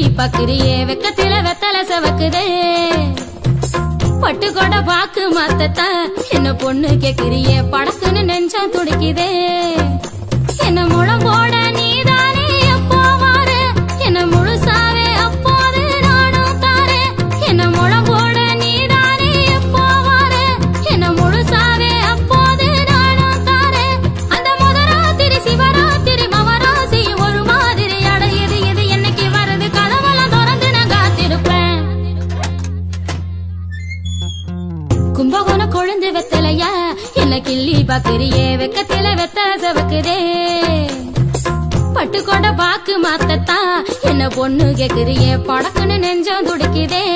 பக்கிரியே வெக்கத்தில வெத்தல செவக்குதே பட்டு கொட பாக்கு மாத்தத்தான் என்ன பொண்ணு கேக்குறியே படக்குன்னு நெஞ்சம் துடிக்குதே என்ன முழம் போட நீதானே எப்போ வாரு என்ன முழுசாவே அப்போது நானும் தாரேன் என்ன முழம் போட நீதானே எப்போ வாரு என்ன முழுசாவே அப்போது நானும் தாரேன் அந்த முதராத்திரி சிவராத்திரி மவராசி ஒரு மாதிரி அடையுது இது என்னைக்கு வருது கதவெல்லாம் திறந்து நான் காத்திருப்பேன் கும்பகோணம் கொழுந்து வெத்தலையா என்ன கிள்ளி பாக்குறியே வெக்கத்தில வெத்தல செவக்குதே பட்டு கொண்ட பாக்கு மாத்தத்தான் என்ன பொண்ணு கேக்குறியே படக்குன்னு நெஞ்சம் துடிக்குதே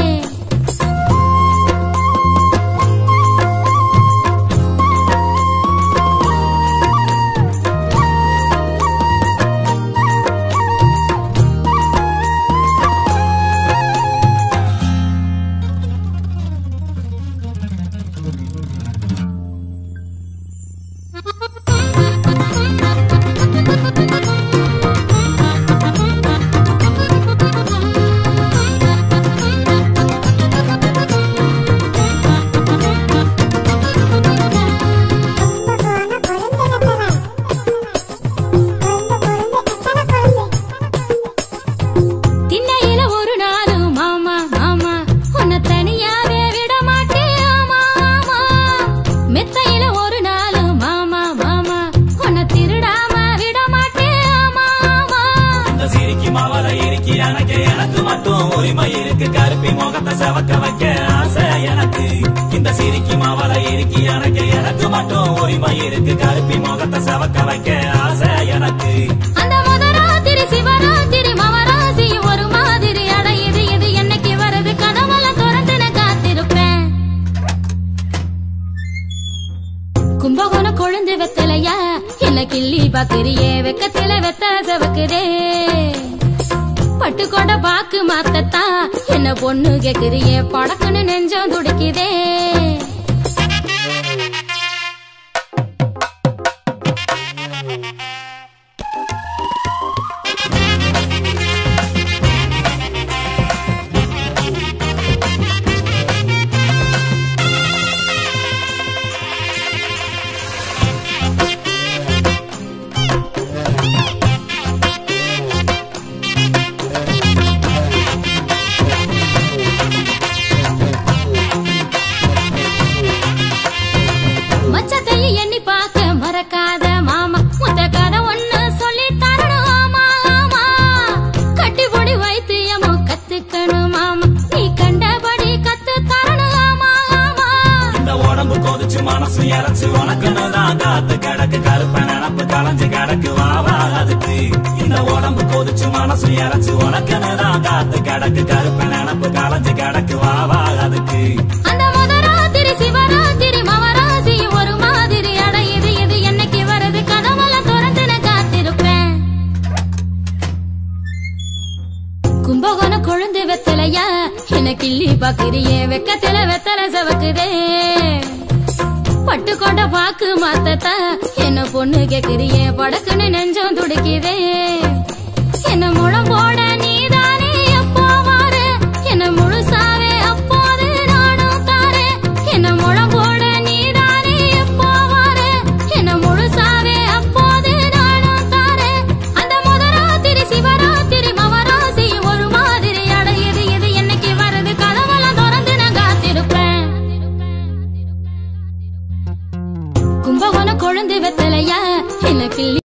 திண்ணையில ஒரு நாளு மாமா மாமா உன்னை தனியாவே விட மாட்டேன் ஆமா ஆமா மெத்தையில ஒரு நாளு மாமா மாமா உன்னை திருடாம விட மாட்டேன் ஆமா ஆமா இந்த சிரிக்கி மாவல இறுக்கி எனக்கு எனக்கு மட்டும் உரிமை இருக்கு கருப்பி முகத்தை செவக்க வைக்க ஆசை எனக்கு இந்த சிரிக்கி மாவல இறுக்கி எனக்கு எனக்கு மட்டும் உரிமை இருக்கு கருப்பி முகத்தை செவக்க வைக்க ஆசை எனக்கு அந்த முதராத்திரி சிவராத்திரி மவராசி ஒரு மாதிரி அடையுது இது என்னைக்கு வருது கதவெல்லாம் திறந்து நான் காத்திருப்பேன் கும்பகோணம் கொழுந்து வெத்தலையா என்ன கிள்ளி பாக்குறியே வெக்கத்தில வெத்த செவக்குதே பட்டு கொண்ட பாக்கு மாத்தத்தான் என்ன பொண்ணு கேக்குறியே படக்குன்னு நெஞ்சம் துடிக்குதே மச்சத்தைய எண்ணி பார்க்க மறக்காத மாமா முத்த கதை ஒண்ணு சொல்லி தரணும் ஆமா ஆமா கட்டிப்பொடி வைத்தியமோ கத்துக்கணும் மாமா நீ கண்டபடி கத்து தரணும் ஆமா ஆமா இந்த உடம்பு கொதிச்சு மனசு இறச்சு உனக்குன்னு தான் காத்து கிடக்கு கருப்ப நினப்பு களைஞ்சு கிடக்கு வாவா அதுக்கு இந்த உடம்பு கொதிச்சு மனசு இறச்சு உனக்குன்னு தான் காத்து கிடக்கு கருப்ப நினப்பு களைஞ்சு கிடக்கு வாவா அதுக்கு அந்த முதராத்திரி சிவராத்திரி மவராசி ஒரு மாதிரி அடையுது இது என்னைக்கு வருது கதவெல்லாம் திறந்து நான் காத்திருப்பேன் கும்பகோணம் கொழுந்து வெத்தலையா என்ன கிள்ளி பாக்குறியே வெக்கத்தில வெத்தல செவக்குதே பட்டு கொண்ட பாக்கு மாத்தத்தான் என்ன பொண்ணு கேக்குறியே படக்குன்னு நெஞ்சம் துடிக்குதே என்ன முழம் போட நீதானே எப்போ வாரு என்ன முழுசாவே அப்போது நானும் தாரேன் என்ன முழம் போட நீதானே எப்போ வாரு என்ன முழுசாவே அப்போது நானும் தாரேன் அந்த முதராத்திரி சிவராத்திரி மவராசி ஒரு மாதிரி அடையுது இது என்னைக்கு வருது கதவெல்லாம் திறந்து நான் காத்திருப்பேன் கும்பகோணம் கொழுந்து வெத்தலையா என்ன கிள்ளி